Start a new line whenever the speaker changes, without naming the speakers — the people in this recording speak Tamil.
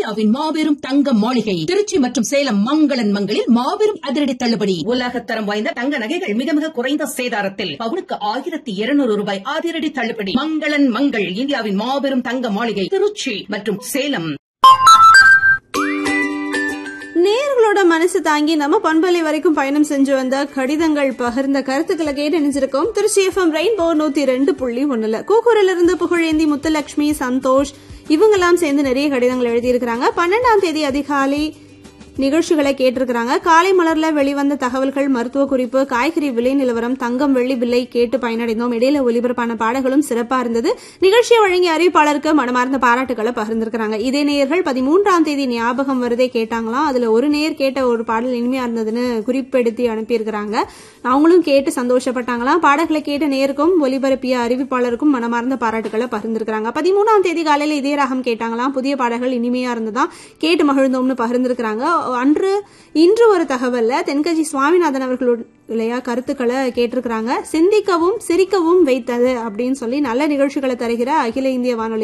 இந்தியாவின் மாபெரும் தங்க மாளிகை திருச்சி மற்றும் சேலம் மங்களன் மங்களில் மாபெரும் அதிரடி தள்ளுபடி உலகத்தரம் வாய்ந்த தங்க நகைகள் மிக மிக குறைந்த சேதாரத்தில் பவுனுக்கு ஆயிரத்தி இருநூறு ரூபாய் அதிரடி தள்ளுபடி மங்களன் மங்கள் இந்தியாவின் மாபெரும் தங்க மாளிகை திருச்சி மற்றும் சேலம்
நேர்களோட மனசு தாங்கி நம்ம பண்பலை வரைக்கும் பயணம் செஞ்சு வந்த கடிதங்கள் பகிர்ந்த கருத்துக்களை கேட்டு நினைச்சிருக்கோம் திருச்சி எஃப்எம் ரெயின்போ நூத்தி ரெண்டு புள்ளி ஒண்ணுல கூக்கூரில இருந்து புகழேந்தி முத்துலட்சுமி சந்தோஷ் இவங்கெல்லாம் சேர்ந்து நிறைய கடிதங்கள் எழுதியிருக்கிறாங்க பன்னெண்டாம் தேதி அதிகாலை நிகழ்ச்சிகளை கேட்டிருக்கிறாங்க காலை மலர்ல வெளிவந்த தகவல்கள் மருத்துவ குறிப்பு காய்கறி விலை நிலவரம் தங்கம் வெள்ளி விலை கேட்டு பயனடைந்தோம் இடையில ஒலிபரப்பான பாடல்களும் சிறப்பா இருந்தது நிகழ்ச்சியை வழங்கிய அறிவிப்பாளருக்கு மனமார்ந்த பாராட்டுகளை பகிர்ந்திருக்கிறாங்க இதே நேயர்கள் பதிமூன்றாம் தேதி ஞாபகம் வருதே கேட்டாங்களாம் அதுல ஒரு நேயர் கேட்ட ஒரு பாடல் இனிமையா இருந்ததுன்னு குறிப்பெடுத்து அனுப்பியிருக்கிறாங்க அவங்களும் கேட்டு சந்தோஷப்பட்டாங்களாம் பாடல்களை கேட்ட நேருக்கும் ஒலிபரப்பிய அறிவிப்பாளருக்கும் மனமார்ந்த பாராட்டுகளை பகிர்ந்திருக்கிறாங்க பதிமூணாம் தேதி காலையில இதே ராகம் கேட்டாங்களாம் புதிய பாடல்கள் இனிமையா இருந்ததாம் கேட்டு மகிழ்ந்தோம்னு பகிர்ந்திருக்கிறாங்க அன்று இன்று ஒரு தகவல்ல தென்கட்சி சுவாமிநாதன் அவர்களுடைய கருத்துக்களை கேட்டிருக்கிறாங்க சிந்திக்கவும் சிரிக்கவும் வைத்தது அப்படின்னு சொல்லி நல்ல நிகழ்ச்சிகளை தருகிற அகில இந்திய வானொலி